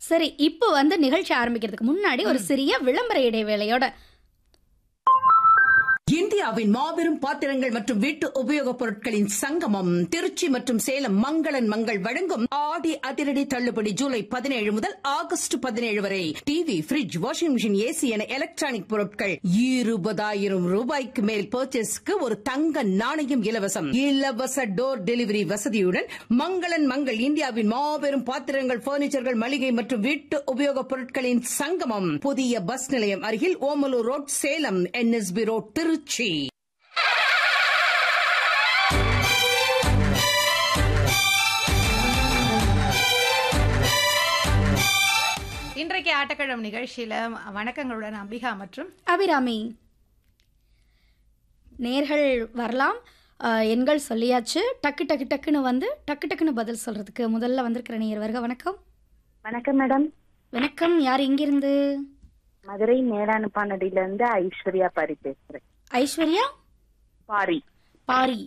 சரி இப்போ வந்து நிகழ்ச்சி ஆரம்பிக்கிறதுக்கு முன்னாடி ஒரு சிறிய விளம்பர இடைவேளையோட இந்தியாவின் மாபெரும் பாத்திரங்கள் மற்றும் வீட்டு உபயோகப் பொருட்களின் சங்கமம் திருச்சி மற்றும் சேலம் மங்களன் மங்கள் வழங்கும் ஆடி அதிரடி தள்ளுபடி ஜூலை பதினேழு முதல் ஆகஸ்ட் பதினேழு வரை TV fridge washing machine AC என எலக்ட்ரானிக் பொருட்கள் இருபதாயிரம் ரூபாய்க்கு மேல் பர்ச்சேஸ்க்கு ஒரு தங்க நாணயம் இலவசம் இலவச டோர் டெலிவரி வசதியுடன் மங்களன் மங்கள் இந்தியாவின் மாபெரும் பாத்திரங்கள் பர்னிச்சர்கள் மளிகை மற்றும் வீட்டு உபயோகப் பொருட்களின் சங்கமம் புதிய பஸ் நிலையம் அருகில் Omalur road Salem NSB road Tiruchi இன்றைக்கு ஆட்டக்கிழம் நிகழ்ச்சியில வணக்கங்களுடன் அம்பிகா மற்றும் அபிராமி நேர்கள் வரலாம் அஹ், எண்கள் சொல்லியாச்சு டக்கு டக்கு டக்குன்னு வந்து டக்கு டக்குன்னு பதில் சொல்றதுக்கு முதல்ல வந்திருக்கிற நேயர் வருக வணக்கம் வணக்கம் மேடம் வணக்கம் யார் இங்கிருந்து மதுரை மேலானுப்பானடியில இருந்து ஐஸ்வர்யா பாரி பேசுறேன் ஐஸ்வர்யா பாரி பாரி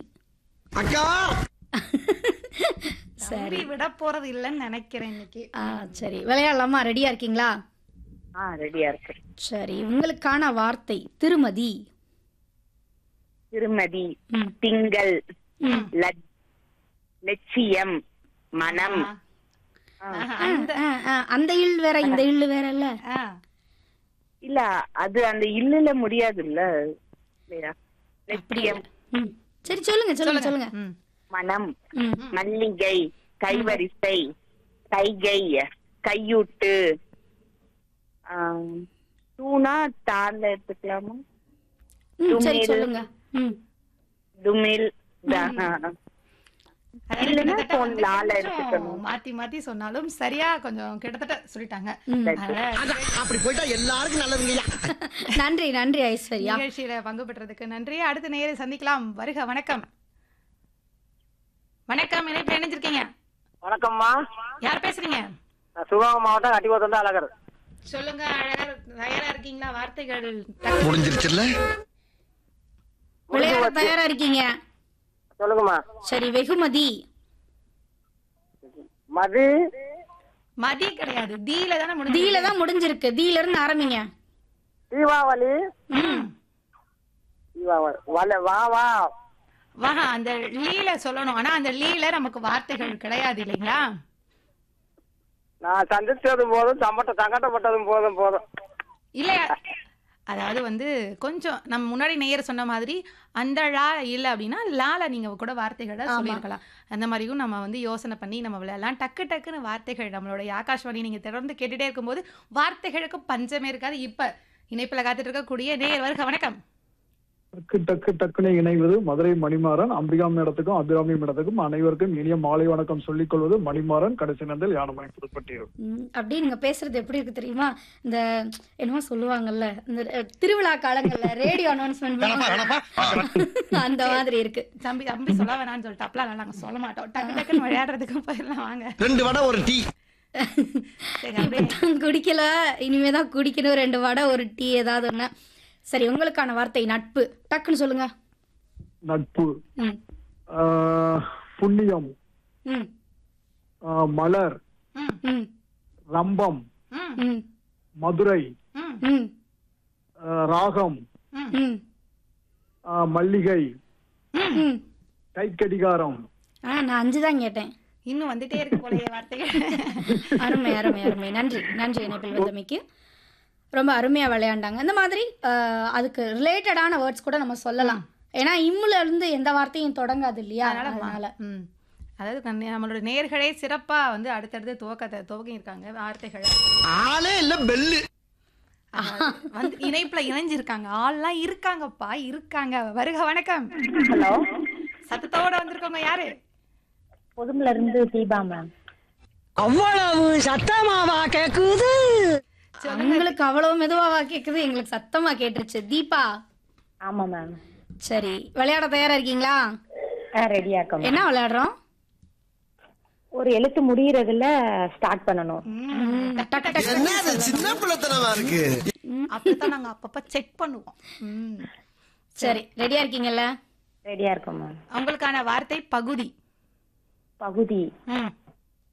சரி விட போறது இல்லைன்னு நினைக்கிறேன் இன்னைக்கு ஆ சரி விளையாடலாமா ரெடியா இருக்கீங்களா ஆ ரெடியா இருக்கு சரி உங்களுக்கான வார்த்தை திருமதி திருமதி ம். திங்கள் ம். லட்- லட்சியம் மனம் ஆஹா, ஆ, ஆ, ஆ, அந்த இல் வேற இந்த இல்லு வேற இல்ல ஆ, இல்ல அது அந்த இல்லுல முடியாதுல்ல இல்லையா? லட்சியம் ம். சரி சொல்லுங்க சொல்லுங்க சொல்லுங்க ம். மனம் ம். மல்லிகை கைவரிசை கைகை கையூட்டு ஆம், தூணா தால எடுத்துக்கலாமா ம், சரி துமில். சொல்லுங்க ம் துமில் த- அதாவது இல்லைன்னா கிட்டத்தட்ட phone வந்து லால கொஞ்சம் எடுத்துக்கணும். மாத்தி மாத்தி சொன்னாலும் சரியா கொஞ்சம் கிட்டத்தட்ட சொல்லிட்டாங்க ம். அதனால அப்படி போயிட்டா எல்லாருக்கும் நல்லதுங்கய்யா நன்றி நன்றி ஐஸ்வர்யா நிகழ்ச்சியில பங்கு பெற்றதுக்கு நன்றி அடுத்த நேரை சந்திக்கலாம் வருக வணக்கம் வணக்கம் இணைப்பு இணைஞ்சிருக்கீங்க வணக்கம்மா யார் பேசுறீங்க நான் சிவகங்கை மாவட்டம் கட்டிபோத்து வந்து அழகர் சொல்லுங்க அழகா தயாரா இருக்கீங்களா வார்த்தைகள் முடிஞ்சிருச்சுல்ல விளையாட தயாரா இருக்கீங்க சொல்லுங்கம்மா சரி வெகுமதி மது மதி கிடையாது தீல தானே முடிஞ்சு தீல தான் முடிஞ்சிருக்கு தீல இருந்து ஆரம்பிங்க தீபாவளி ம். தீபாவளி வல வா வா வா அந்த லீல சொல்லணும் ஆனா அந்த லீல நமக்கு வார்த்தைகள் கிடையாது இல்லைங்களா நான் சந்திச்சதும் போதும் சம்பட்ட சங்கடப்பட்டதும் போதும் போதும் இல்ல அதாவது வந்து கொஞ்சம் நம்ம முன்னாடி நேயர் சொன்ன மாதிரி அந்த லா இல்ல அப்படின்னா லால நீங்க கூட வார்த்தைகளை சொல்லியிருக்கலாம் அந்த மாதிரியும் நம்ம வந்து யோசனை பண்ணி நம்ம விளையாடலாம் டக்கு டக்குன்னு வார்த்தைகள் நம்மளுடைய ஆகாஷ்வாணி நீங்க தொடர்ந்து கேட்டுட்டே இருக்கும்போது வார்த்தைகளுக்கு பஞ்சமே இருக்காது இப்ப இணைப்புல காத்துட்டு இருக்கக்கூடிய நேயர் வருக வணக்கம் டக்கு டக்கு டக்குன்னு இணைவது மதுரை மணிமாறன் அம்பிகா மேடத்துக்கும் அபிராமி மேடத்துக்கும் அனைவருக்கும் இனிய மாலை வணக்கம் சொல்லிக் கொள்வது மணிமாறன் கடைசி நந்தல் யானமணி புதுப்பட்டியூர் ம், அப்படியே நீங்க பேசுறது எப்படி இருக்கு தெரியுமா இந்த என்னமோ சொல்லுவாங்கல்ல இந்த அஹ், திருவிழா காலங்கள்ல ரேடியோ அனௌன்ஸ்மெண்ட் அந்த மாதிரி இருக்கு தம்பி தம்பி சொல்ல வேணாம்னு சொல்லிட்டு அப்பலாம் நாங்க சொல்ல மாட்டோம் டக்கு டக்குன்னு விளையாடுறதுக்கு போயிடலாம் வாங்க ரெண்டு வடை ஒரு டீ சரி அப்படியே இப்பதான் குடிக்கல இனிமே தான் குடிக்கணும் ரெண்டு வடை ஒரு டீ ஏதாவது ஒண்ணு சரி உங்களுக்கான வார்த்தை நட்பு டக்குன்னு சொல்லுங்க நட்பு ம் ஆஹ், புண்ணியம் ம் ஆஹ், மலர் ம் ம் ரம்பம் ம் ம் மதுரை ம் ம் ஆஹ், ராகம் ம் ஆஹ், மல்லிகை ம் கைக்கடிகாரம் ஆ நான் அஞ்சு தான் கேட்டேன் இன்னும் வந்துட்டே இருக்கு போலயே வார்த்தைகள் அருமை அருமை அருமை நன்றி நன்றி இணைப்பில் வந்தமைக்கு ரொம்ப அருமையா விளையாண்டாங்க இந்த மாதிரி அஹ், அதுக்கு ரிலேட்டடான வேர்ட்ஸ் கூட நம்ம சொல்லலாம் ஏன்னா இம்முல இருந்து எந்த வார்த்தையும் தொடங்காது இல்லையா அதனால அதனால ம் அதாவது கண்ணு- நம்மளோட நேர்களே சிறப்பா வந்து அடுத்தடுத்து துவக்கத்தை துவக்கி இருக்காங்க வார்த்தைகளை ஆளே இல்ல பெல்லு அதாவது வந்து இணைப்புல இணைஞ்சிருக்காங்க ஆள்லாம் இருக்காங்கப்பா இருக்காங்க வருக வணக்கம் ஹலோ சத்தத்தோட வந்திருக்கவங்க யாரு பொதுமல இருந்து தீபா மேம் அவ்வளவு சத்தமாவா கேக்குது உங்களுக்கு அவ்வளவு மெதுவாவா கேக்குது எங்களுக்கு சத்தமா கேட்டுருச்சு தீபா ஆமா மேம் சரி விளையாட தயாரா இருக்கீங்களா ரெடியா இருக்கோம் என்ன விளையாடுறோம் ஒரு எழுத்து முடியறதுல ஸ்டார்ட் பண்ணணும் ம், டக்கு டக்கு என்னது சின்ன பிள்ளைத்தனமா இருக்கு அப்படித்தான் நாங்க அப்பப்ப செக் பண்ணுவோம் ம். சரி ரெடியா இருக்கீங்கல்ல ரெடியா இருக்கோம் மேம் உங்களுக்கான வார்த்தை பகுதி பகுதி ம்